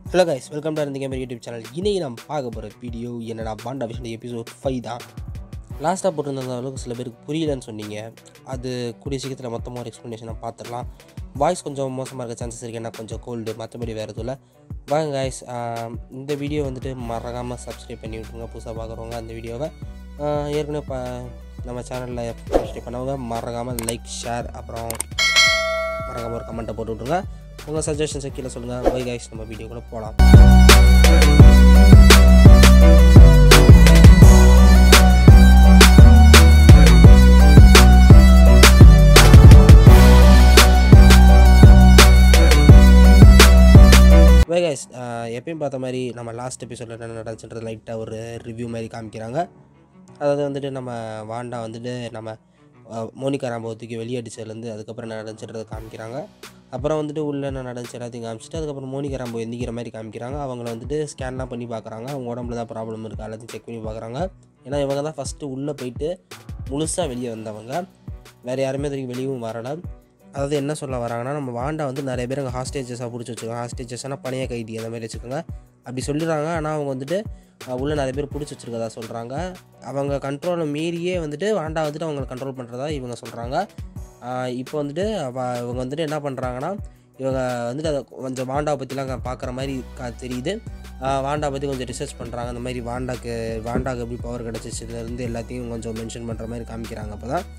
hello guys welcome to இந்த gamer YouTube channel இன்னைக்கு நம்ம பார்க்க போகிற வீடியோ என்னடா பாண்டா விஷன் எபிசோட் ஃபைவ் தான் லாஸ்ட்டாக போட்டிருந்த அளவுக்கு சில பேருக்கு புரியலன்னு சொன்னீங்க அது கூடிய சீக்கிரத்தில் மொத்தமாக ஒரு எக்ஸ்ப்ளனேஷனை பார்த்துடலாம் வாய்ஸ் கொஞ்சம் மோசமாக இருக்க சான்சஸ் இருக்குது ஏன்னா கொஞ்சம் கோல்டு மற்றபடி வேறு எதுவும் இல்லை வாங்க கைஸ் இந்த வீடியோ வந்துட்டு மறக்காமல் சப்ஸ்கிரைப் பண்ணி விட்ருங்க புதுசாக பார்க்குறவங்க அந்த வீடியோவை ஆஹ் ஏற்கனவே ப நம்ம சேனலில் சப்ஸ்கிரைப் பண்ணவங்க மறக்காமல் லைக் ஷேர் அப்புறம் மறக்காமல் ஒரு கமெண்ட்டை போட்டு விட்ருங்க உங்கள் சஜஷன்ஸை கீழே சொல்லுங்கள் வை கைஸ் நம்ம வீடியோ கூட போகலாம் வை கைஸ் எப்பயும் பார்த்த மாதிரி நம்ம லாஸ்ட் எபிசோடில் என்ன நடந்துச்சுன்றது லைட்டாக ஒரு ரிவ்யூ மாதிரி காமிக்கிறாங்க அதாவது வந்துட்டு நம்ம வாண்டா வந்துட்டு நம்ம அஹ், மோனிகா ராம்பவத்துக்கு வெளியே அடிச்சதுலேருந்து அதுக்கப்புறம் என்ன நடந்துச்சுன்றதை காமிக்கிறாங்க அப்புறம் வந்துட்டு உள்ள என்ன நடந்துச்சு எல்லாத்தையும் காமிச்சிட்டு அதுக்கப்புறம் மோனிகா ராம்போ எந்திக்கிற மாதிரி காமிக்கிறாங்க அவங்கள வந்துட்டு ஸ்கேன்லாம் பண்ணி பார்க்குறாங்க அவங்க உடம்புல தான் ப்ராப்ளம் இருக்குது எல்லாத்தையும் செக் பண்ணி பார்க்குறாங்க ஏன்னா இவங்க தான் ஃபஸ்ட்டு உள்ளே போயிட்டு முழுசாக வெளியே வந்தவங்க வேறு யாருமே இதுவரைக்கும் வெளியும் வரலை அதாவது என்ன சொல்ல வராங்கன்னா நம்ம வாண்டா வந்து நிறைய பேர் அங்கே ஹாஸ்டேஜஸாக பிடிச்சி வச்சுருக்காங்க ஹாஸ்டேஜஸ்னால் பணைய கைதி அந்த மாதிரி வச்சுக்கோங்க அப்படி சொல்லிடுறாங்க ஆனால் அவங்க வந்துட்டு அஹ், உள்ள நிறைய பேர் பிடிச்சி வச்சிருக்கதா சொல்கிறாங்க அவங்க கண்ட்ரோலை மீறியே வந்துட்டு வாண்டா வந்துட்டு அவங்களை கண்ட்ரோல் பண்ணுறதா இவங்க சொல்கிறாங்க இப்போ வந்துட்டு அவ இவங்க வந்துட்டு என்ன பண்ணுறாங்கன்னா இவங்க வந்துட்டு அதை கொஞ்சம் வாண்டாவை பற்றிலாம் பார்க்குற மாதிரி கா தெரியுது ஆஹ் வாண்டா பற்றி கொஞ்சம் ரிசர்ச் பண்ணுறாங்க அந்த மாதிரி வாண்டாக்கு வாண்டாக்கு எப்படி பவர் கிடச்சிச்சுலேருந்து எல்லாத்தையும் கொஞ்சம் மென்ஷன் பண்ணுற மாதிரி காமிக்கிறாங்க அப்போ தான்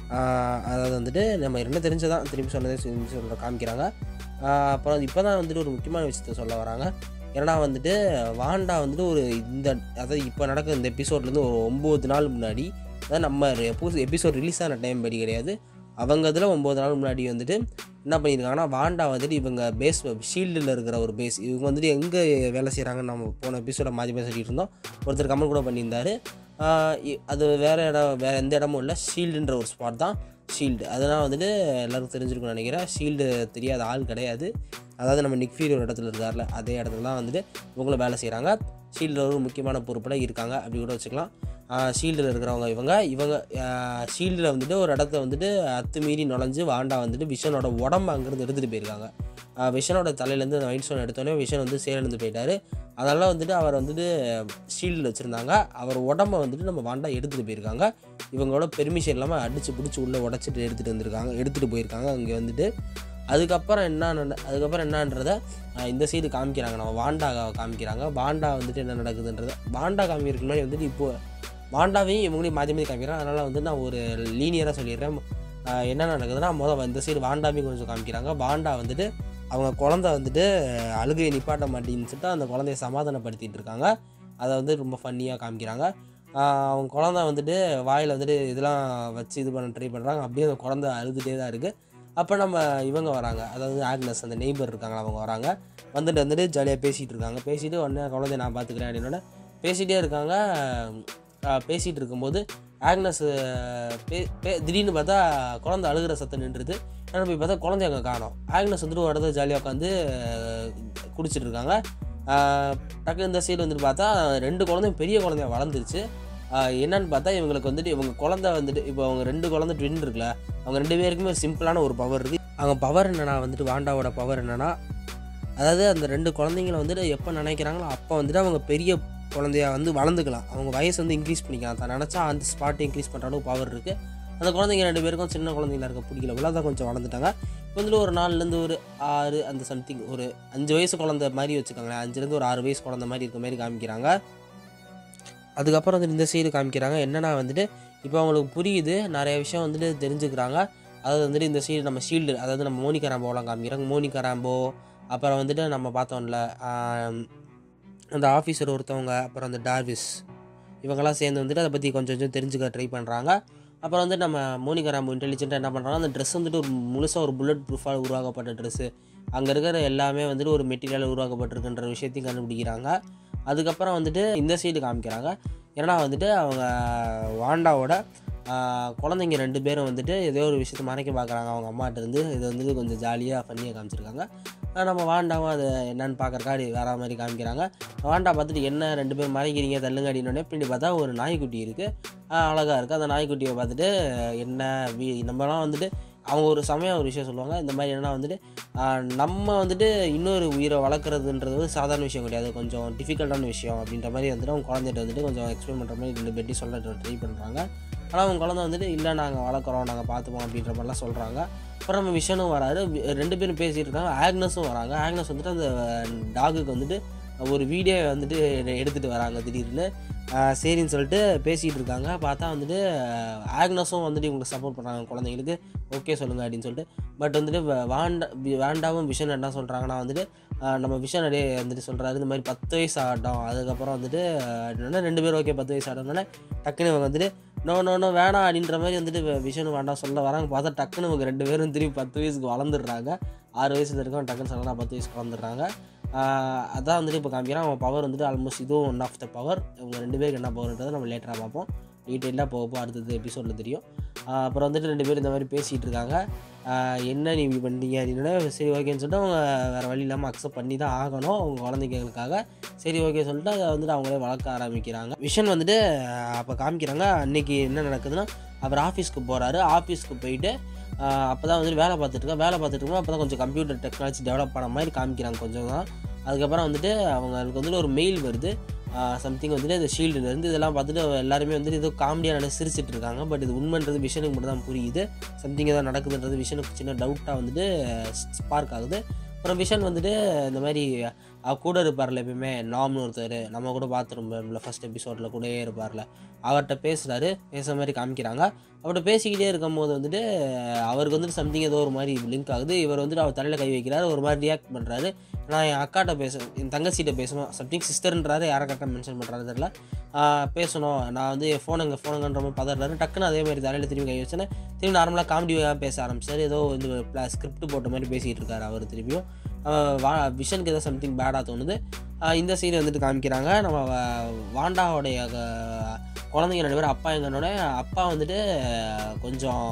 அதாவது வந்துட்டு நம்ம என்ன தெரிஞ்சதான் திரும்பி சொன்னதே திரும்பி சொல்ல காமிக்கிறாங்க ஆஹ் அப்புறம் இப்போ தான் வந்துட்டு ஒரு முக்கியமான விஷயத்த சொல்ல வராங்க ஏன்னா வந்துட்டு வாண்டா வந்துட்டு ஒரு இந்த அதாவது இப்போ நடக்கிற இந்த எபிசோட்லேருந்து ஒரு ஒம்பது நாள் முன்னாடி அதாவது நம்ம எபிசோட் ரிலீஸ் ஆன டைம் படி கிடையாது அவங்க இதில் ஒம்பது நாள் முன்னாடி வந்துட்டு என்ன பண்ணியிருக்காங்கன்னா வாண்டா வந்துட்டு இவங்க பேஸ் ஷீல்டில் இருக்கிற ஒரு பேஸ் இவங்க வந்துட்டு எங்கே வேலை செய்கிறாங்கன்னு நம்ம போன எபிசோட மாற்றி பேசி சொல்லிட்டு இருந்தோம் ஒருத்தர் கமெண்ட் கூட பண்ணியிருந்தாரு ஆஹ் இ- அது வேறு இடம் வேறு எந்த இடமும் இல்லை ஷீல்டுன்ற ஒரு ஸ்பாட் தான் ஷீல்டு அதெல்லாம் வந்துட்டு எல்லாருக்கும் தெரிஞ்சிருக்கும்னு நினைக்கிறேன் ஷீல்டு தெரியாத ஆள் கிடையாது அதாவது நம்ம நிக் ஃபியூரி ஒரு இடத்துல இருக்கார்ல அதே இடத்துல தான் வந்துட்டு இவங்களும் வேலை செய்கிறாங்க ஷீல்டில் ஒரு முக்கியமான பொறுப்பில் இருக்காங்க அப்படி கூட வச்சுக்கலாம் ஷீல்டில் இருக்கிறவங்க இவங்க இவங்க ஷீல்டில் வந்துட்டு ஒரு இடத்த வந்துட்டு அத்துமீறி நுழைஞ்சு வாண்டா வந்துட்டு விஷனோட உடம்பு அங்கேருந்து எடுத்துகிட்டு போயிருக்காங்க ஆஹ் விஷனோட தலையிலேருந்து அந்த ஒயிட் ஸ்டோன் எடுத்தோடனே விஷன் வந்து சேலந்து போயிட்டாரு அதனால் வந்துட்டு அவர் வந்துட்டு ஷீல்டில் வச்சுருந்தாங்க அவர் உடம்ப வந்துட்டு நம்ம வாண்டா எடுத்துகிட்டு போயிருக்காங்க இவங்களோட பெர்மிஷன் இல்லாமல் அடித்து பிடிச்சி உள்ளே உடச்சிட்டு எடுத்துகிட்டு வந்திருக்காங்க எடுத்துகிட்டு போயிருக்காங்க அங்கே வந்துட்டு அதுக்கப்புறம் என்ன நட அதுக்கப்புறம் என்னன்றத ஆஹ் இந்த சைடு காமிக்கிறாங்க நம்ம வாண்டா காமிக்கிறாங்க வாண்டா வந்துட்டு என்ன நடக்குதுன்றத வாண்டா காமிக்கிறதுக்கு முன்னாடி வந்துட்டு இப்போ வாண்டாவையும் இவங்களையும் மாற்றி மாற்றி காமிக்கிறாங்க அதனால் வந்து நான் ஒரு லீனியராக சொல்லிடுறேன் ஆஹ் என்ன நடக்குதுன்னா முதல் இந்த சைடு வாண்டாவையும் கொஞ்சம் காமிக்கிறாங்க வாண்டா வந்துட்டு அவங்க குழந்தை வந்துட்டு அழுகையை நிப்பாட்ட மாட்டேன்னு சொல்லிட்டு அந்த குழந்தைய சமாதானப்படுத்திட்டு இருக்காங்க அதை வந்து ரொம்ப ஃபன்னியாக காமிக்கிறாங்க ஆஹ் அவங்க குழந்தை வந்துட்டு வாயில் வந்துட்டு இதெல்லாம் வச்சு இது பண்ண ட்ரை பண்ணுறாங்க அப்படியே அந்த குழந்தை அழுதுகிட்டே தான் இருக்குது அப்போ நம்ம இவங்க வராங்க அதாவது ஆக்னஸ் அந்த நெய்பர் இருக்காங்களா அவங்க வராங்க வந்துட்டு வந்துட்டு ஜாலியாக பேசிகிட்டு இருக்காங்க பேசிட்டு உடனே குழந்தைய நான் பார்த்துக்கிறேன் அப்படின்னோடனே பேசிகிட்டே இருக்காங்க ஆஹ் பேசிகிட்டு இருக்கும்போது ஆக்னஸ் பே பே திடீர்னு பார்த்தா குழந்தை அழுகிற சத்தம் நின்றுது ஆனால் போய் பார்த்தா குழந்தைய அங்கே காணோம் ஆக்னஸ் வந்துட்டு ஒரு இடத்துல ஜாலியாக உட்காந்து குடிச்சிட்டு இருக்காங்க ஆஹ் டக்கு இந்த சைடு வந்துட்டு பார்த்தா ரெண்டு குழந்தையும் பெரிய குழந்தைய வளர்ந்துருச்சு ஆஹ் என்னன்னு பார்த்தா இவங்களுக்கு வந்துட்டு இவங்க குழந்தை வந்துட்டு இப்போ அவங்க ரெண்டு குழந்தை ட்வின் இருக்குல்ல அவங்க ரெண்டு பேருக்குமே ஒரு சிம்பிளான ஒரு பவர் இருக்குது அவங்க பவர் என்னன்னா வந்துட்டு வாண்டாவோட பவர் என்னன்னா அதாவது அந்த ரெண்டு குழந்தைங்கள வந்துட்டு எப்போ நினைக்கிறாங்களோ அப்போ வந்துட்டு அவங்க பெரிய குழந்தையா வந்து வளர்ந்துக்கலாம் அவங்க வயசு வந்து இன்க்ரீஸ் பண்ணிக்கலாம் தான் நினச்சா அந்த ஸ்பாட்டை இன்க்ரீஸ் பண்ணுற அளவுக்கு பவர் இருக்குது அந்த குழந்தைங்க ரெண்டு பேருக்கும் சின்ன குழந்தைங்களா இருக்க பிடிக்கல இவ்வளோ தான் கொஞ்சம் வளர்ந்துட்டாங்க இப்போ வந்துட்டு ஒரு நாலுலேருந்து ஒரு ஆறு அந்த சம்திங் ஒரு அஞ்சு வயசு குழந்தை மாதிரி வச்சுக்கோங்களேன் அஞ்சுலேருந்து ஒரு ஆறு வயசு குழந்தை மாதிரி இருக்க மாதிரி காமிக்கிறாங்க அதுக்கப்புறம் வந்து இந்த சைடு காமிக்கிறாங்க என்னன்னா வந்துட்டு இப்போ அவங்களுக்கு புரியுது நிறைய விஷயம் வந்துட்டு தெரிஞ்சுக்கிறாங்க அதாவது வந்துட்டு இந்த சைடு நம்ம ஷீல்டு அதாவது நம்ம மோனிகா ராம்போலாம் காமிக்கிறாங்க மோனிகா ராம்போ அப்புறம் வந்துட்டு நம்ம பார்த்தோம்ல ஆம், அந்த ஆஃபீஸர் ஒருத்தவங்க அப்புறம் அந்த டார்விஸ் இவங்கெல்லாம் சேர்ந்து வந்துட்டு அதை பற்றி கொஞ்சம் கொஞ்சம் தெரிஞ்சுக்க ட்ரை பண்ணுறாங்க அப்புறம் வந்து நம்ம மோனிகா ராம்போ இன்டெலிஜென்ட்டாக என்ன பண்ணுறாங்க அந்த ட்ரெஸ் வந்துட்டு ஒரு முழுசாக ஒரு புல்லட் ப்ரூஃபாக உருவாக்கப்பட்ட ட்ரெஸ்ஸு அங்கே இருக்கிற எல்லாமே வந்துட்டு ஒரு மெட்டீரியல் உருவாக்கப்பட்டிருக்குன்ற விஷயத்தையும் கண்டுபிடிக்கிறாங்க அதுக்கப்புறம் வந்துட்டு இந்த சைடு காமிக்கிறாங்க ஏன்னா வந்துட்டு அவங்க வாண்டாவோட ஆஹ், குழந்தைங்க ரெண்டு பேரும் வந்துட்டு ஏதோ ஒரு விஷயத்த மறைக்க பார்க்குறாங்க அவங்க அம்மாட்ட இருந்து இது வந்துட்டு கொஞ்சம் ஜாலியாக ஃபன்னியாக காமிச்சிருக்காங்க ஆஹ், நம்ம வாண்டாவும் அது என்னன்னு பார்க்கறக்காடி வேற மாதிரி காமிக்கிறாங்க வாண்டா பார்த்துட்டு என்ன ரெண்டு பேரும் மறைக்கிறீங்க தள்ளுங்க அப்படின்னோடனே பின்னாடி பார்த்தா ஒரு நாய்க்குட்டி இருக்குது அழகாக இருக்குது அந்த நாய்க்குட்டியை பார்த்துட்டு என்ன வீ நம்மலாம் வந்துட்டு அவங்க ஒரு சமயம் ஒரு விஷயம் சொல்லுவாங்க இந்த மாதிரி என்னன்னா வந்துட்டு ஆஹ், நம்ம வந்துட்டு இன்னொரு உயிரை வளர்க்குறதுன்றது வந்து சாதாரண விஷயம் கிடையாது கொஞ்சம் டிஃபிகல்ட்டான விஷயம் அப்படின்ற மாதிரி வந்துட்டு அவங்க குழந்தைகிட்ட வந்துட்டு கொஞ்சம் எக்ஸ்பிளைன் பண்ணுற மாதிரி ரெண்டு பேட்டி சொல்ல ட்ரை பண்ணுறாங்க ஆனால் அவங்க குழந்தை வந்துட்டு இல்லை நாங்கள் வளர்க்குறோம் நாங்கள் பார்த்துப்போம் அப்படின்ற மாதிரிலாம் சொல்கிறாங்க அப்புறம் நம்ம விஷனும் வராரு வி- ரெண்டு பேரும் பேசிகிட்டு இருக்காங்க ஆக்னஸும் வராங்க ஆக்னஸ் வந்துட்டு அந்த டாகுக்கு வந்துட்டு ஒரு வீடியோ வந்துட்டு எடுத்துகிட்டு வராங்க திடீர்னு ஆஹ் சரின்னு சொல்லிட்டு பேசிகிட்டு இருக்காங்க பார்த்தா வந்துட்டு ஆஹ் ஆக்னஸும் வந்துட்டு இவங்களுக்கு சப்போர்ட் பண்ணுறாங்க குழந்தைங்களுக்கு ஓகே சொல்லுங்கள் அப்படின்னு சொல்லிட்டு பட் வந்துட்டு வ- வாண்டா வி- வேண்டாவும் விஷன் என்ன சொல்கிறாங்கன்னா வந்துட்டு ஆஹ் நம்ம விஷன் அடே வந்துட்டு சொல்கிறாரு இந்த மாதிரி பத்து வயசு ஆகட்டும் அதுக்கப்புறம் வந்துட்டு ஆஹ் என்னன்னா ரெண்டு பேரும் ஓகே பத்து வயசு ஆகணும்னா டக்குன்னு இவங்க வந்துட்டு நோ நோ நோ வேணாம் அப்படின்ற மாதிரி வந்துட்டு வி- விஷன் வேண்டாம் சொல்ல வராங்க பார்த்தா டக்குன்னு இவங்க ரெண்டு பேரும் திரும்பி பத்து வயசுக்கு வளர்ந்துடுறாங்க ஆறு வயசுல இருக்கவன் டக்குன்னு சொல்லலாம் பத்து வயசுக்கு வளர்ந்துடுறாங்க ஆஹ் அதான் வந்துட்டு இப்போ காமிக்கிறான் அவன் பவர் வந்துட்டு ஆல்மோஸ்ட் இதுவும் ஒன் ஆஃப் த பவர் இவங்க ரெண்டு பேருக்கு என்ன பவர்ன்றதை நம்ம லேட்டராக பார்ப்போம் டீட்டெயிலாக போக போக அடுத்தது எபிசோடில் தெரியும் ஆஹ் அப்புறம் வந்துட்டு ரெண்டு பேரும் இந்த மாதிரி பேசிகிட்டு இருக்காங்க ஆஹ் என்ன நீ இப்படி பண்ணீங்க அப்படின்னா சரி ஓகேன்னு சொல்லிட்டு அவங்க வேறு வழி இல்லாமல் அக்செப்ட் பண்ணி தான் ஆகணும் அவங்க குழந்தைங்களுக்காக சரி ஓகே சொல்லிட்டு அதை வந்துட்டு அவங்களே வளர்க்க ஆரம்பிக்கிறாங்க விஷன் வந்துட்டு அப்போ காமிக்கிறாங்க அன்னைக்கு என்ன நடக்குதுன்னா அவர் ஆஃபீஸ்க்கு போகிறாரு ஆஃபீஸ்க்கு போயிட்டு அப்போ தான் வந்துட்டு வேலை பார்த்துட்டு இருக்கா வேலை பார்த்துட்டு இருக்கோம் அப்போ தான் கொஞ்சம் கம்ப்யூட்டர் டெக்னாலஜி டெவலப் பண்ண மாதிரி காமிக்கிறாங்க கொஞ்சம் தான் அதுக்கப்புறம் வந்துட்டு அவங்களுக்கு வந்துட்டு ஒரு மெயில் வருது சம்திங் வந்துட்டு இந்த ஷீல்டுலேருந்து இதெல்லாம் பார்த்துட்டு எல்லாருமே வந்துட்டு ஏதோ காமெடியாக நினைச்சு சிரிச்சிட்டு இருக்காங்க பட் இது உண்மைன்றது விஷனுக்கு மட்டும் தான் புரியுது சம்திங் ஏதாவது நடக்குதுன்றது விஷனுக்கு சின்ன டவுட்டாக வந்துட்டு ஸ்பார்க் ஆகுது அப்புறம் விஷன் வந்துட்டு இந்த மாதிரி அவ கூட இருப்பார்ல எப்பயுமே நாம்னு ஒருத்தர் நம்ம கூட பார்த்துருப்போம்ல ஃபர்ஸ்ட் எபிசோடில் கூடயே இருப்பார்ல அவர்கிட்ட பேசுகிறாரு பேசுகிற மாதிரி காமிக்கிறாங்க அவர்கிட்ட பேசிக்கிட்டே இருக்கும்போது வந்துட்டு அவருக்கு வந்துட்டு சம்திங் ஏதோ ஒரு மாதிரி லிங்க் ஆகுது இவர் வந்துட்டு அவர் தலையில் கை வைக்கிறாரு ஒரு மாதிரி ரியாக்ட் பண்ணுறாரு நான் என் அக்காட்ட பேச என் தங்கச்சிட்ட பேசணும் சம்திங் சிஸ்டர்ன்றாரு யாரை கரெக்டாக மென்ஷன் பண்ணுறாரு தெரியல ஆஹ் பேசணும் நான் வந்து என் ஃபோனுங்க ஃபோனுங்கன்ற மாதிரி பதறாரு டக்குன்னு அதே மாதிரி தலையில் திரும்பி கை வச்சேன்னு திரும்பி நார்மலாக காமெடியாக பேச ஆரம்பிச்சார் ஏதோ வந்து ஸ்கிரிப்ட் போட்ட மாதிரி பேசிகிட்டு இருக்காரு அவர் திரும்பியும் ஆஹ் வா விஷனுக்கு ஏதோ சம்திங் பேடாக தோணுது ஆஹ் இந்த சீன் வந்துட்டு காமிக்கிறாங்க நம்ம வா- வாண்டாவோடைய க- குழந்தைங்க ரெண்டு பேரும் அப்பா எங்கன்னோட அப்பா வந்துட்டு ஆஹ் கொஞ்சம்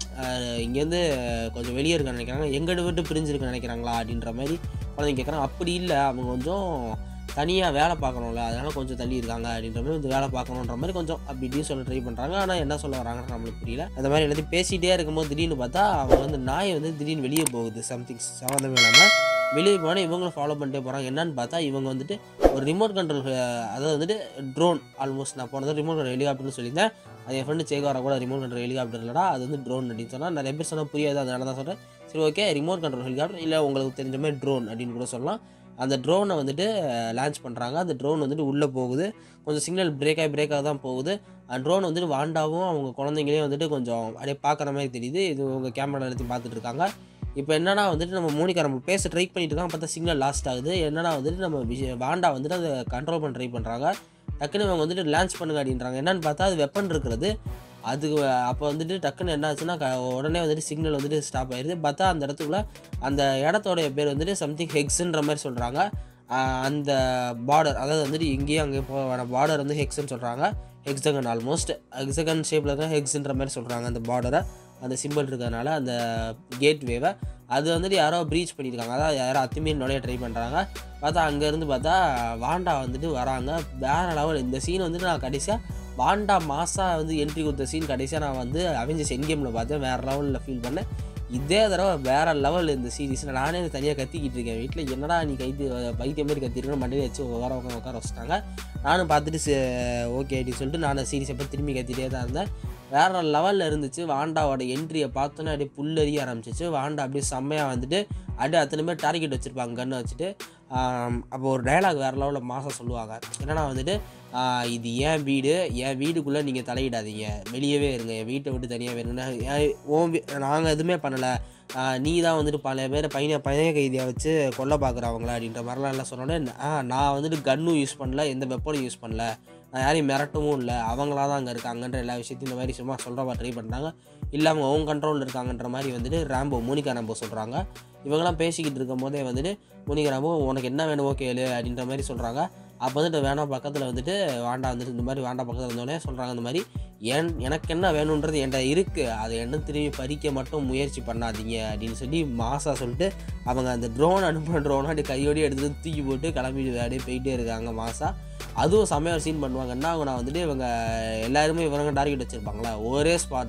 ஆஹ் இங்கேருந்து கொஞ்சம் வெளியே இருக்க நினைக்கிறாங்க எங்கள்கிட்ட விட்டு பிரிஞ்சிருக்க நினைக்கிறாங்களா அப்படின்ற மாதிரி குழந்தைங்க கேட்குறாங்க அப்படி இல்லை அவங்க கொஞ்சம் தனியாக வேலை பார்க்கணும்ல அதனால கொஞ்சம் தள்ளி இருக்காங்க அப்படின்ற மாதிரி வந்து வேலை பார்க்கணுன்ற மாதிரி கொஞ்சம் அப்படி இப்படின்னு சொல்ல ட்ரை பண்ணுறாங்க ஆனால் என்ன சொல்ல வராங்கன்னு நம்மளுக்கு புரியல அந்த மாதிரி எல்லாத்தையும் பேசிகிட்டே இருக்கும்போது திடீர்னு பார்த்தா அவங்க வந்து நாய் வந்து திடீர்னு வெளியே போகுது சம்திங் சம்மந்தமே இல்லாமல் வெளியே போனால் இவங்களும் ஃபாலோ பண்ணிட்டே போகிறாங்க என்னன்னு பார்த்தா இவங்க வந்துட்டு ஒரு ரிமோட் கண்ட்ரோல் அதாவது வந்துட்டு ட்ரோன் ஆல்மோஸ்ட் நான் போனது ரிமோட் கண்ட்ரோல் ஹெலிகாப்டர்னு சொல்லியிருந்தேன் அது என் ஃப்ரெண்டு சேகாரா கூட ரிமோட் கண்ட்ரோல் ஹெலிகாப்டர் இல்லடா அது வந்து ட்ரோன் அப்படின்னு சொன்னால் நிறைய பேர் சொன்னால் புரியாது அதனால தான் சொல்கிறேன் சரி ஓகே ரிமோட் கண்ட்ரோல் ஹெலிகாப்டர் இல்லை உங்களுக்கு தெரிஞ்ச மாதிரி ட்ரோன் அப்படின்னு கூட சொல்லலாம் அந்த ட்ரோனை வந்துட்டு லான்ச் பண்ணுறாங்க அந்த ட்ரோன் வந்துட்டு உள்ளே போகுது கொஞ்சம் சிக்னல் பிரேக் ஆகி பிரேக் ஆக தான் போகுது அந்த ட்ரோன் வந்துட்டு வாண்டாவும் அவங்க குழந்தைங்களையும் வந்துட்டு கொஞ்சம் அப்படியே பார்க்குற மாதிரி தெரியுது இது உங்கள் கேமரா எல்லாத்தையும் பார்த்துட்டு இருக்காங்க இப்போ என்னன்னா வந்துட்டு நம்ம மோனிகா நம்ம பேச ட்ரை பண்ணிட்டு இருக்காங்க பார்த்தா சிக்னல் லாஸ்ட் ஆகுது என்னன்னா வந்துட்டு நம்ம விஷ- வாண்டா வந்துட்டு அதை கண்ட்ரோல் பண்ண ட்ரை பண்ணுறாங்க டக்குன்னு இவங்க வந்துட்டு லான்ச் பண்ணுங்க அப்படின்றாங்க என்னன்னு பார்த்தா அது வெப்பன் இருக்கிறது அது அப்போ வந்துட்டு டக்குன்னு என்ன ஆச்சுன்னா க- உடனே வந்துட்டு சிக்னல் வந்துட்டு ஸ்டாப் ஆயிடுது பார்த்தா அந்த இடத்துக்குள்ள அந்த இடத்தோடைய பேர் வந்துட்டு சம்திங் ஹெக்ஸ்ன்ற மாதிரி சொல்கிறாங்க அந்த பார்டர் அதாவது வந்துட்டு இங்கேயும் அங்கே போக பார்டர் வந்து ஹெக்ஸ்ன்னு சொல்கிறாங்க ஹெக்ஸகன் ஆல்மோஸ்ட் ஹெக்ஸகன் ஷேப்பில் இருக்க ஹெக்ஸ்ன்ற மாதிரி சொல்கிறாங்க அந்த பார்டரை அந்த சிம்பிள் இருக்கிறதுனால அந்த கேட் வேவை அது வந்துட்டு யாரோ ப்ரீச் பண்ணியிருக்காங்க அதாவது யாரோ அத்துமீறி நுழைய ட்ரை பண்ணுறாங்க பார்த்தா அங்கேருந்து பார்த்தா வாண்டா வந்துட்டு வராங்க வேற லெவல் இந்த சீன் வந்துட்டு நான் கடைசியாக வாண்டா மாசா வந்து என்ட்ரி கொடுத்த சீன் கடைசியாக நான் வந்து அவெஞ்சர்ஸ் என் கேமில் பார்த்தேன் வேறு லெவலில் ஃபீல் பண்ணேன் இதே தடவை வேற லெவல் இந்த சீரீஸில் நானே தனியாக கத்திக்கிட்டு இருக்கேன் வீட்டில் என்னடா நீ கைத்து பைத்தியம் மாதிரி கத்திருக்கணும் மண்டையில் வச்சு உட்கார உட்கார உட்கார வச்சுட்டாங்க நானும் பார்த்துட்டு ஓகே அப்படின்னு சொல்லிட்டு நான் சீரிஸை பற்றி திரும்பி கத்திட்டே தான் இருந்தேன் வேற லெவலில் இருந்துச்சு வாண்டாவோட என்ட்ரியை பார்த்தோன்னே அப்படியே புல்லறிய ஆரம்பிச்சிச்சு வாண்டா அப்படியே செம்மையாக வந்துட்டு அப்படியே அத்தனை பேர் டார்கெட் வச்சுருப்பாங்க கன்னை வச்சுட்டு அப்போ ஒரு டயலாக் வேறு லெவலில் மாதம் சொல்லுவாங்க என்னன்னா வந்துட்டு ஆஹ் இது என் வீடு என் வீடுக்குள்ளே நீங்கள் தலையிடாதீங்க வெளியவே இருங்க என் வீட்டை விட்டு தனியாக இருங்கன்னா ஓன் நாங்கள் எதுவுமே பண்ணலை நீ தான் வந்துட்டு பல பேர் பையனை பையன் கைதியாக வச்சு கொல்ல பார்க்குறவங்களா அப்படின்ற மாதிரிலாம் எல்லாம் சொன்னோடனே ஆ நான் வந்துட்டு கன்னும் யூஸ் பண்ணல எந்த வெப்பனும் யூஸ் பண்ணல நான் யாரையும் மிரட்டவும் இல்லை அவங்களா தான் அங்கே இருக்காங்கன்ற எல்லா விஷயத்தையும் இந்த மாதிரி சும்மா சொல்கிற ட்ரை பண்ணுறாங்க இல்லை அவங்க ஓன் கண்ட்ரோலில் இருக்காங்கன்ற மாதிரி வந்துட்டு ரேம்போ மோனிகா ரேம்போ சொல்கிறாங்க இவங்கெல்லாம் பேசிக்கிட்டு இருக்கும் போதே வந்துட்டு மோனிகா ரேம்போ உனக்கு என்ன வேணுமோ கேளு அப்படின்ற மாதிரி சொல்கிறாங்க அப்போ வந்துட்டு வேணாம் பக்கத்தில் வந்துட்டு வாண்டா வந்துட்டு இந்த மாதிரி வாண்டா பக்கத்தில் இருந்தோடனே சொல்கிறாங்க இந்த மாதிரி என் எனக்கு என்ன வேணுன்றது என்கிட்ட இருக்குது அதை என்ன திரும்பி பறிக்க மட்டும் முயற்சி பண்ணாதீங்க அப்படின்னு சொல்லி மாசா சொல்லிட்டு அவங்க அந்த ட்ரோன் அனுப்புன ட்ரோனை அப்படி கையோடய எடுத்துட்டு தூக்கி போட்டு கிளம்பி அப்படியே போயிட்டே இருக்காங்க மாசா அதுவும் செம்மையாக சீன் பண்ணுவாங்க என்ன ஆகுனா வந்துட்டு இவங்க எல்லாருமே இவங்க டார்கெட் வச்சுருப்பாங்களா ஒரே ஸ்பாட் தான்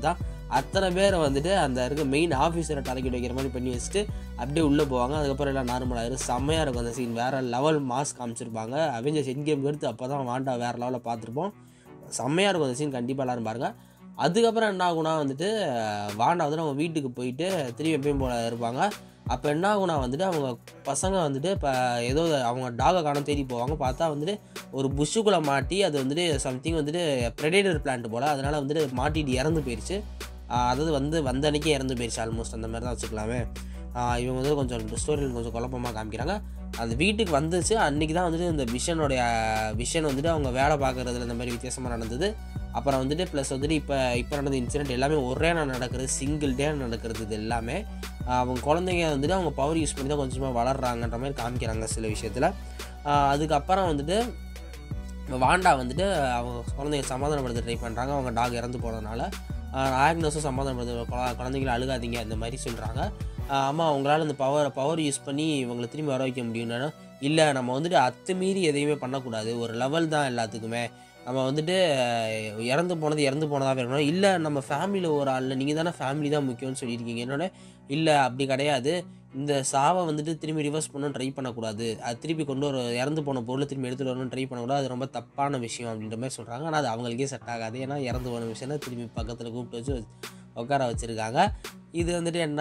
அத்தனை பேரை வந்துட்டு அந்த இருக்க மெயின் ஆஃபீஸரை தலைக்கிட்டு வைக்கிற மாதிரி பண்ணி வச்சுட்டு அப்படியே உள்ளே போவாங்க அதுக்கப்புறம் எல்லாம் நார்மல் ஆயிரும் செம்மையாக இருக்கும் அந்த சீன் வேறு லெவல் மாஸ் காமிச்சிருப்பாங்க அவெஞ்சர்ஸ் என் கேம் எடுத்து அப்போ தான் வாண்டா வேறு லெவலில் பார்த்துருப்போம் செம்மையாக இருக்கும் அந்த சீன் கண்டிப்பாக எல்லாரும் பாருங்கள் அதுக்கப்புறம் என்ன ஆகுனா வந்துட்டு வாண்டா வந்து அவங்க வீட்டுக்கு போயிட்டு திரும்பி எப்பயும் போல இருப்பாங்க அப்போ என்ன ஆகுனா வந்துட்டு அவங்க பசங்க வந்துட்டு இப்போ ஏதோ அவங்க டாகை காண தேடி போவாங்க பார்த்தா வந்துட்டு ஒரு புஷ்ஷுக்குள்ளே மாட்டி அது வந்துட்டு சம்திங் வந்துட்டு ப்ரெடேட்டர் பிளான்ட் போல் அதனால் வந்துட்டு மாட்டிட்டு இறந்து போயிடுச்சு ஆஹ் அதாவது வந்து வந்த அன்னைக்கே இறந்து போயிடுச்சு ஆல்மோஸ்ட் அந்த மாதிரி தான் வச்சுக்கலாமே ஆஹ் இவங்க வந்து கொஞ்சம் ஸ்டோரியில் கொஞ்சம் குழப்பமாக காமிக்கிறாங்க அந்த வீட்டுக்கு வந்துச்சு அன்றைக்கி தான் வந்துட்டு இந்த விஷனுடைய விஷன் வந்துட்டு அவங்க வேலை பார்க்குறதுல இந்த மாதிரி வித்தியாசமாக நடந்தது அப்புறம் வந்துட்டு ப்ளஸ் வந்துட்டு இப்போ இப்போ நடந்த இன்சிடென்ட் எல்லாமே ஒரே நாள் நடக்கிறது சிங்கிள் டே நடக்கிறது இது எல்லாமே ஆஹ் அவங்க குழந்தைங்க வந்துட்டு அவங்க பவர் யூஸ் பண்ணி தான் கொஞ்சமாக வளர்றாங்கன்ற மாதிரி காமிக்கிறாங்க சில விஷயத்தில் அதுக்கப்புறம் வந்துட்டு வாண்டா வந்துட்டு அவங்க குழந்தைங்க சமாதானப்படுத்த ட்ரை பண்ணுறாங்க அவங்க டாக் இறந்து போனதுனால ஆக்னஸும் சமாதானப்படுத்த குழ- குழந்தைங்கள அழுகாதீங்க இந்த மாதிரி சொல்கிறாங்க அம்மா அவங்களால இந்த பவர் பவர் யூஸ் பண்ணி இவங்களை திரும்பி வர வைக்க முடியும்னா இல்லை நம்ம வந்துட்டு அத்துமீறி எதையுமே பண்ணக்கூடாது ஒரு லெவல் தான் எல்லாத்துக்குமே நம்ம வந்துட்டு அஹ், இறந்து போனது இறந்து போனதாக இருக்கணும் இல்லை நம்ம ஃபேமிலியில் ஒரு ஆள் நீங்கள் தானே ஃபேமிலி தான் முக்கியம்னு சொல்லியிருக்கீங்க என்னோட இல்லை அப்படி கிடையாது இந்த சாவை வந்துட்டு திரும்பி ரிவர்ஸ் பண்ணணும் ட்ரை பண்ணக்கூடாது அது திருப்பி கொண்டு வர இறந்து போன பொருளை திரும்பி எடுத்துகிட்டு வரணும்னு ட்ரை பண்ணக்கூடாது அது ரொம்ப தப்பான விஷயம் அப்படின்ற மாதிரி சொல்கிறாங்க ஆனால் அது அவங்களுக்கே செட் ஆகாது ஏன்னா இறந்து போன விஷயம்னா திரும்பி பக்கத்தில் கூப்பிட்டு வச்சு உட்கார வச்சுருக்காங்க இது வந்துட்டு என்ன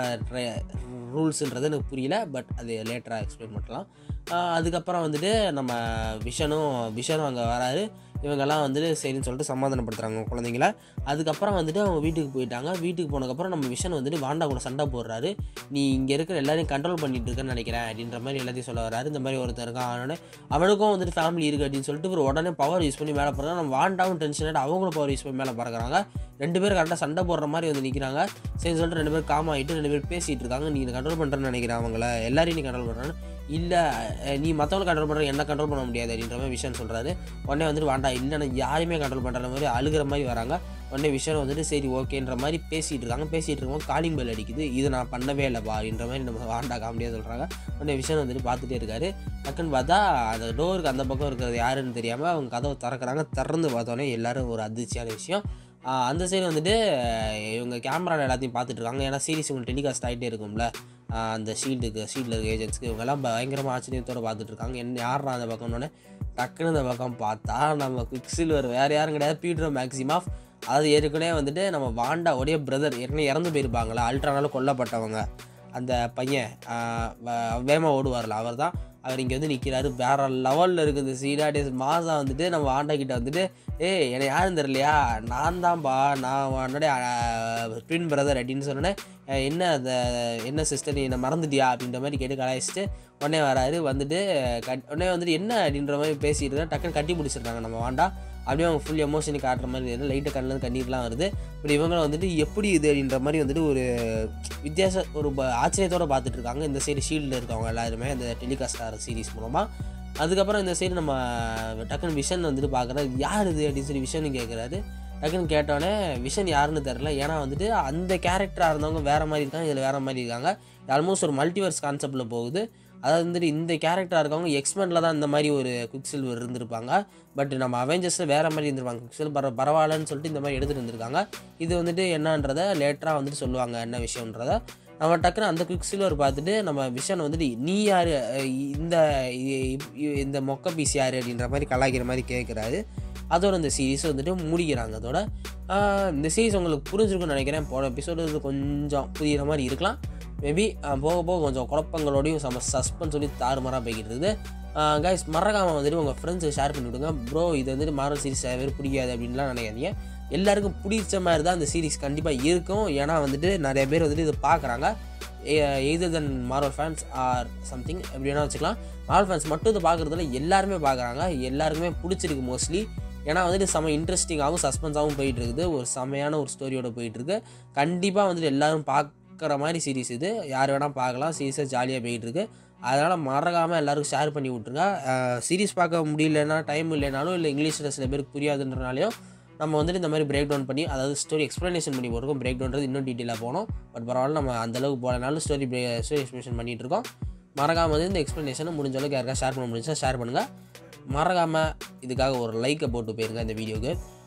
ரூல்ஸுன்றது எனக்கு புரியல பட் அது லேட்டராக எக்ஸ்பிளைன் பண்ணலாம் ஆஹ் அதுக்கப்புறம் வந்துட்டு நம்ம விஷனும் விஷனும் அங்கே வராரு இவங்கெல்லாம் வந்துட்டு சரின்னு சொல்லிட்டு சமாதானப்படுத்துகிறாங்க குழந்தைங்கள அதுக்கப்புறம் வந்துட்டு அவங்க வீட்டுக்கு போயிட்டாங்க வீட்டுக்கு போனதுக்கப்புறம் நம்ம விஷன் வந்துட்டு வாண்டா கூட சண்டை போடுறாரு நீ இங்கே இருக்கிற எல்லாரையும் கண்ட்ரோல் பண்ணிட்டு இருக்கேன்னு நினைக்கிறேன் அப்படின்ற மாதிரி எல்லாத்தையும் சொல்ல வராரு இந்த மாதிரி ஒருத்தர் இருக்கான் அவனோட அவனுக்கும் வந்துட்டு ஃபேமிலி இருக்குது அப்படின்னு சொல்லிட்டு ஒரு உடனே பவர் யூஸ் பண்ணி மேலே போகிறாங்க நம்ம வாண்டாவும் டென்ஷன் ஆகிட்டு அவங்களும் பவர் யூஸ் பண்ணி மேலே பறக்குறாங்க ரெண்டு பேரும் கரெக்டாக சண்டை போடுற மாதிரி வந்து நிற்கிறாங்க சரின்னு சொல்லிட்டு ரெண்டு பேரும் காம் ஆகிட்டு ரெண்டு பேரும் பேசிகிட்டு இருக்காங்க நீ கண்ட்ரோல் பண்ணுறேன்னு நினைக்கிறேன் அவங்கள எல்லாரையும் நீ கண்ட்ரோல் பண்ணுறேன்னு இல்லை நீ மற்றவங்களை கண்ட்ரோல் பண்ணுற என்ன கண்ட்ரோல் பண்ண முடியாது அப்படின்ற மாதிரி விஷயம் சொல்கிறாரு உடனே வந்துட்டு வேண்டாம் இல்லை நான் யாரையுமே கண்ட்ரோல் பண்ணுற மாதிரி அழுகிற மாதிரி வராங்க உடனே விஷயம் வந்துட்டு சரி ஓகேன்ற மாதிரி பேசிகிட்டு இருக்காங்க பேசிகிட்டு இருக்கும்போது காலிங் பெல் அடிக்குது இது நான் பண்ணவே இல்லைப்பா அப்படின்ற மாதிரி நம்ம வாண்டா காமெடியாக சொல்கிறாங்க உடனே விஷயம் வந்துட்டு பார்த்துட்டே இருக்காரு டக்குன்னு பார்த்தா அந்த டோருக்கு அந்த பக்கம் இருக்கிறது யாருன்னு தெரியாமல் அவங்க கதவை திறக்கிறாங்க திறந்து பார்த்தோன்னே எல்லாரும் ஒரு அதிர்ச்சியான விஷயம் ஆஹ் அந்த சைடு வந்துட்டு இவங்க கேமரா எல்லாத்தையும் பார்த்துட்டு இருக்காங்க ஏன்னா சீரிஸ் உங்களுக்கு டெலிகாஸ்ட் ஆகிட்டே இருக்கும்ல ஆஹ் அந்த ஷீல்டுக்கு ஷீல்டில் இருக்க ஏஜென்ட்ஸ்க்கு இவங்கெல்லாம் பயங்கரமாக ஆச்சரியத்தோட பார்த்துட்டு இருக்காங்க என்ன யாரா அந்த பக்கம்னோடனே டக்குன்னு அந்த பக்கம் பார்த்தா நம்ம குவிக் சில்வர் வேறு யாரும் கிடையாது பீட்ரோ மேக்ஸிமாஃப் அது ஏற்கனவே வந்துட்டு நம்ம வாண்டா உடைய பிரதர் ஏற்கனவே இறந்து போயிருப்பாங்களா அல்ட்ரானால கொல்லப்பட்டவங்க அந்த பையன் ஆஹ் வ- வேகமா ஓடுவார்ல அவர் தான் அவர் இங்கே வந்து நிற்கிறாரு வேற லெவலில் இருக்குது இந்த சீடாடேஸ் மாதம் வந்துட்டு நம்ம ஆண்டா கிட்ட வந்துட்டு ஏய் என்னை யாரும் தெரியலையா நான் தான்ப்பா நான் உன்னுடைய ட்வின் பிரதர் அப்படின்னு சொன்னோன்னே அஹ் என்ன அந்த என்ன சிஸ்டர் நீ என்ன மறந்துட்டியா அப்படின்ற மாதிரி கேட்டு கலாய்ச்சிட்டு உடனே வராரு வந்துட்டு கட் உடனே வந்துட்டு என்ன அப்படின்ற மாதிரி பேசிட்டு இருந்தா டக்குன்னு கட்டி பிடிச்சிருக்காங்க நம்ம வாண்டா அப்படியே அவங்க ஃபுல் எமோஷனு காட்டுற மாதிரி இருக்குது லைட்டாக கண்ணில் கண்ணீர்லாம் வருது பட் இவங்களும் வந்துட்டு எப்படி இது அப்படின்ற மாதிரி வந்துட்டு ஒரு வித்தியாச ஒரு ப- ஆச்சரியத்தோட பார்த்துட்டு இருக்காங்க இந்த சைடு ஷீல்டில் இருக்கவங்க எல்லாருமே இந்த டெலிகாஸ்ட் ஆகிற சீரிஸ் மூலமாக அதுக்கப்புறம் இந்த சைடு நம்ம டக்குன்னு விஷன் வந்துட்டு பார்க்குறாரு யார் இது அப்படின்னு சொல்லி விஷன் கேட்குறாரு டக்குன்னு கேட்டோடனே விஷன் யாருன்னு தெரில ஏன்னா வந்துட்டு அந்த கேரக்டராக இருந்தவங்க வேறு மாதிரி இருக்காங்க இதில் வேறு மாதிரி இருக்காங்க ஆல்மோஸ்ட் ஒரு மல்டிவர்ஸ் கான்செப்டில் போகுது அதாவது வந்துட்டு இந்த கேரக்டராக இருக்கவங்க எக்ஸ்மென்ல தான் இந்த மாதிரி ஒரு குவிக் சில்வர் இருந்திருப்பாங்க பட் நம்ம அவெஞ்சர்ஸில் வேறு மாதிரி இருந்திருப்பாங்க குவிக் சில்வர் பர பரவாயில்லன்னு சொல்லிட்டு இந்த மாதிரி எடுத்துகிட்டு இருந்திருக்காங்க இது வந்துட்டு என்னன்றதை லேட்டராக வந்துட்டு சொல்லுவாங்க என்ன விஷயன்றத நம்ம டக்குன்னு அந்த குவிக் சில்வர் பார்த்துட்டு நம்ம விஷன் வந்துட்டு நீ யார் இந்த இ- இ- இந்த மொக்க பீஸ் யார் அப்படின்ற மாதிரி கலாய்க்கிற மாதிரி கேட்குறாரு அதோட இந்த சீரிஸ் வந்துட்டு முடிக்கிறாங்க அதோட ஆஹ் இந்த சீரிஸ் உங்களுக்கு புரிஞ்சிருக்கும்னு நினைக்கிறேன் போன எபிசோடு கொஞ்சம் புரியிற மாதிரி இருக்கலாம் மேபி போக போக கொஞ்சம் குழப்பங்களோடையும் சம சஸ்பென்ஸ் சொல்லி தாறுமாறாக போய்கிட்டு இருக்குது கைஸ் மறக்காமல் வந்துட்டு உங்கள் ஃப்ரெண்ட்ஸுக்கு ஷேர் பண்ணி விடுங்க ப்ரோ இது வந்துட்டு மாரல் சீரிஸ் பேர் பிடிக்காது அப்படின்லாம் நினைக்காதீங்க எல்லாருக்கும் பிடிச்ச மாதிரி தான் இந்த சீரிஸ் கண்டிப்பாக இருக்கும் ஏன்னா வந்துட்டு நிறைய பேர் வந்துட்டு இதை பார்க்குறாங்க either then Marvel fans or something எப்படி வேணால் வச்சுக்கலாம் மார்வல் ஃபேன்ஸ் மட்டும் இதை பார்க்குறதுல எல்லாருமே பார்க்குறாங்க எல்லாருக்குமே பிடிச்சிருக்கு மோஸ்ட்லி ஏன்னா வந்துட்டு செம இன்ட்ரெஸ்டிங்காகவும் சஸ்பென்ஸாகவும் போயிட்டு இருக்குது ஒரு செமையான ஒரு ஸ்டோரியோட போயிட்டு இருக்கு கண்டிப்பாக வந்துட்டு எல்லாரும் பார்க்குற மாதிரி சீரிஸ் இது யார் வேணால் பார்க்கலாம் சீரியஸாக ஜாலியாக போயிட்டு இருக்கு அதனால் மறக்காமல் எல்லாருக்கும் ஷேர் பண்ணி விட்ருங்க சீரிஸ் பார்க்க முடியலன்னா டைம் இல்லைனாலும் இல்லை இங்கிலீஷில் சில பேருக்கு புரியாதுன்றனாலையும் நம்ம வந்துட்டு இந்த மாதிரி பிரேக் டவுன் பண்ணி அதாவது ஸ்டோரி எக்ஸ்ப்ளனேஷன் பண்ணி போட்டிருக்கோம் பிரேக் டவுன்றது இன்னும் டீட்டெயிலாக போனோம் பட் பரவாயில்ல நம்ம அந்தளவுக்கு போகலனாலும் ஸ்டோரி ஸ்டோரி எக்ஸ்ப்ளனேஷன் பண்ணிட்டு இருக்கோம் மறக்காம வந்து இந்த எக்ஸ்ப்ளனேஷனை முடிஞ்ச அளவுக்கு யாருக்கா ஷேர் பண்ண முடிஞ்சா ஷேர் பண்ணுங்கள் மறக்காமல் இதுக்காக ஒரு லைக்கை போட்டு போயிருங்க இந்த வீடியோக்கு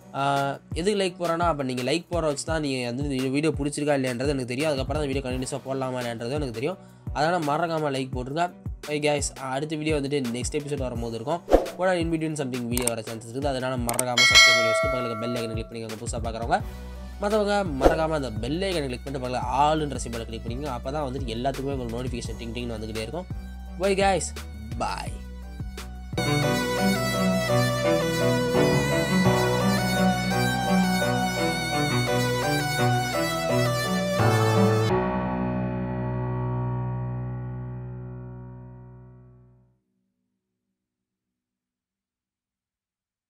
ஆஹ் எதுக்கு லைக் போகிறேன்னா அப்போ நீங்கள் லைக் போகிற வச்சு தான் நீங்கள் வந்து இந்த வீடியோ பிடிச்சிருக்கா இல்லைன்றது எனக்கு தெரியும் அதுக்கப்புறம் அந்த வீடியோ கண்டினியூஸாக போடலாமா இல்லைன்றது எனக்கு தெரியும் அதனால் மறக்காமல் லைக் போட்டுருங்க பை கேஸ் அடுத்த வீடியோ வந்துட்டு நெக்ஸ்ட் எபிசோட் வரும்போது இருக்கும் கூட இன் பிட்வீன் சம்திங் வீடியோ வர சான்சஸ் இருக்குது அதனால் மறக்காமல் சப்ஸ்கிரைப் பண்ணி வச்சுட்டு பக்கத்தில் பெல் ஐக்கனை கிளிக் பண்ணிக்கோங்க புதுசாக பார்க்குறவங்க மற்றவங்க மறக்காமல் அந்த பெல் ஐக்கனை கிளிக் பண்ணிட்டு பக்கத்தில் ஆளுன்ற சிம்பிளை கிளிக் பண்ணிக்கோங்க அப்போ தான் வந்துட்டு எல்லாத்துக்குமே உங்களுக்கு நோட்டிஃபிகேஷன் டிங் டிங்னு வந்துக்கிட்டே இருக்கும் பை கேஸ் பாய்